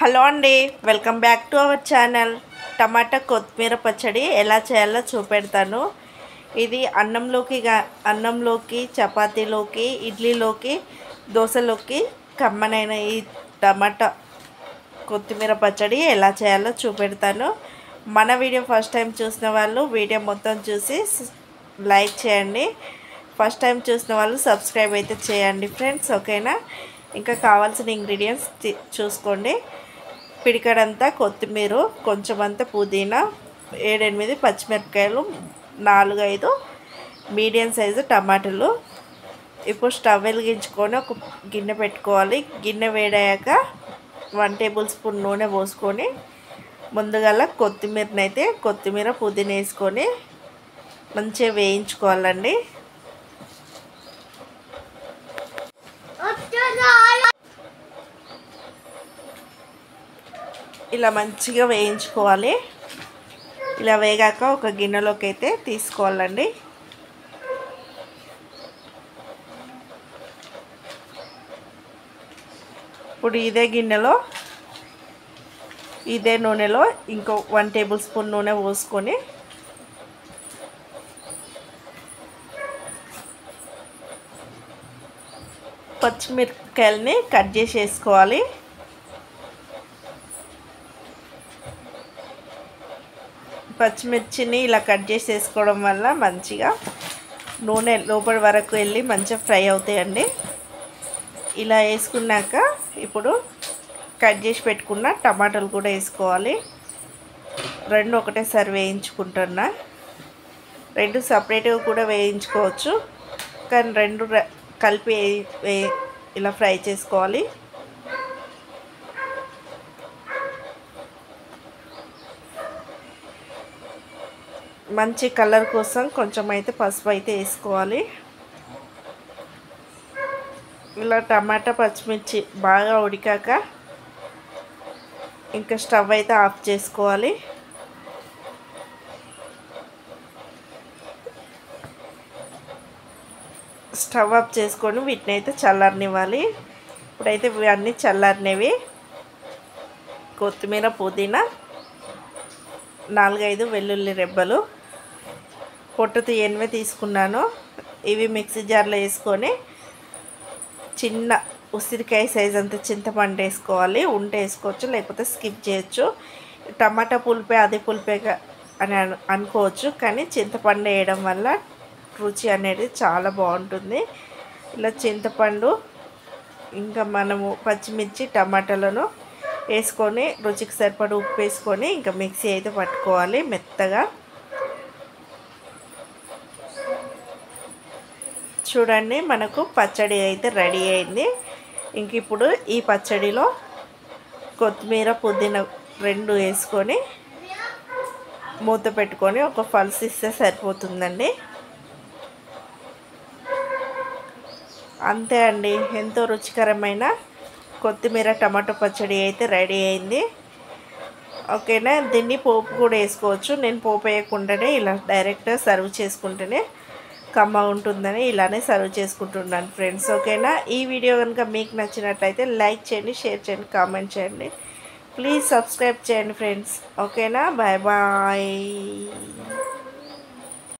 hello అండి welcome back to our channel టమాటా కొత్తిమీర పచ్చడి ఎలా చేయాలో చూపెడతాను ఇది అన్నంలోకి గా అన్నంలోకి చపాతీలోకి ఇడ్లీలోకి దోశలోకి కమ్మనైన ఈ టమాటా కొత్తిమీర పచ్చడి ఎలా చేయాలో చూపెడతాను మన వీడియో ఫస్ట్ టైం చూసిన వాళ్ళు వీడియో మొత్తం చూసి స్- లైక్ చేయండి ఫస్ట్ టైం చూసిన వాళ్ళు సబ్స్క్రైబ్ అయితే చేయండి ఫ్రెండ్స్ ఓకేనా ఇంకా కావాల్సిన ఇంగ్రీడియంట్స్ తి- చూసుకోండి పిడికడంతా కొత్తిమీర కొంచెం అంతా పుదీనా ఏడెనిమిది పచ్చిమిరపకాయలు నాలుగు ఐదు మీడియం సైజు టమాటాలు ఇప్పుడు స్టవ్ వెలిగించుకొని ఒక గిన్నె పెట్టుకోవాలి గిన్నె వేడయ్యాక వన్ టేబుల్ స్పూన్ నూనె పోసుకొని ముందుగల కొత్తిమీరని అయితే కొత్తిమీర పుదీనా వేసుకొని మంచిగా వేయించుకోవాలండి ఇలా మంచిగా వేయించుకోవాలి ఇలా వేగాక ఒక గిన్నెలోకి అయితే తీసుకోవాలండి ఇప్పుడు ఇదే గిన్నెలో ఇదే నూనెలో ఇంకో వన్ టేబుల్ స్పూన్ నూనె పోసుకొని పచ్చిమిరపకాయలని కట్ చేసి వేసుకోవాలి పచ్చిమిర్చిని ఇలా కట్ చేసి వేసుకోవడం వల్ల మంచిగా నూనె లోపలి వరకు వెళ్ళి మంచిగా ఫ్రై అవుతాయండి ఇలా వేసుకున్నాక ఇప్పుడు కట్ చేసి పెట్టుకున్న టమాటాలు కూడా వేసుకోవాలి రెండు ఒకటేసారి వేయించుకుంటున్నా రెండు సపరేట్గా కూడా వేయించుకోవచ్చు కానీ రెండు ర- కలిపి వే- వే- ఇలా ఫ్రై చేసుకోవాలి మంచి కలర్ కోసం కొంచెం అయితే పసుపు అయితే వేసుకోవాలి ఇలా టమాటా పచ్చిమిర్చి బాగా ఉడికాక ఇంకా స్టవ్ అయితే ఆఫ్ చేసుకోవాలి స్టవ్ ఆఫ్ చేసుకొని వీటిని అయితే చల్లారనివ్వాలి ఇప్పుడైతే ఇవన్నీ చల్లారినవి కొత్తిమీర పుదీనా నాలుగైదు వెల్లుల్లి రెబ్బలు పొట్టు తీయనివే తీసుకున్నాను ఇవి మిక్సీ జార్లో వేసుకొని చిన్న ఉసిరికాయ సైజ్ అంత చింతపండు వేసుకోవాలి ఉంటే వేసుకోవచ్చు లేకపోతే స్కిప్ చేయొచ్చు టమాటా పులిపే అదే పులిపే క- అని అను- అనుకోవచ్చు కానీ చింతపండు వేయడం వల్ల రుచి అనేది చాలా బాగుంటుంది ఇలా చింతపండు ఇంకా మనము పచ్చిమిర్చి టమాటాలను వేసుకొని రుచికి సరిపడ ఉప్పు వేసుకొని ఇంకా మిక్సీ అయితే పట్టుకోవాలి మెత్తగా చూడండి మనకు పచ్చడి అయితే రెడీ అయింది ఇంక ఇప్పుడు ఈ పచ్చడిలో కొత్తిమీర పుదీనా రెండు వేసుకొని మూత పెట్టుకొని ఒక పల్స్ ఇస్తే సరిపోతుందండి అంతే అండి ఎంతో రుచికరమైన కొత్తిమీర టమాటో పచ్చడి అయితే రెడీ అయింది ఓకేనా దీన్ని పోపు కూడా వేసుకోవచ్చు నేను పోపు వేయకుండానే ఇలా డైరెక్ట్గా సర్వ్ చేసుకుంటేనే కమ్మ ఉంటుందని ఇలానే సర్వ్ చేసుకుంటున్నాను ఫ్రెండ్స్ ఓకేనా ఈ వీడియో కనుక మీకు నచ్చినట్లయితే లైక్ చేయండి షేర్ చేయండి కామెంట్ చేయండి ప్లీజ్ సబ్స్క్రైబ్ చేయండి ఫ్రెండ్స్ ఓకేనా బాయ్ బాయ్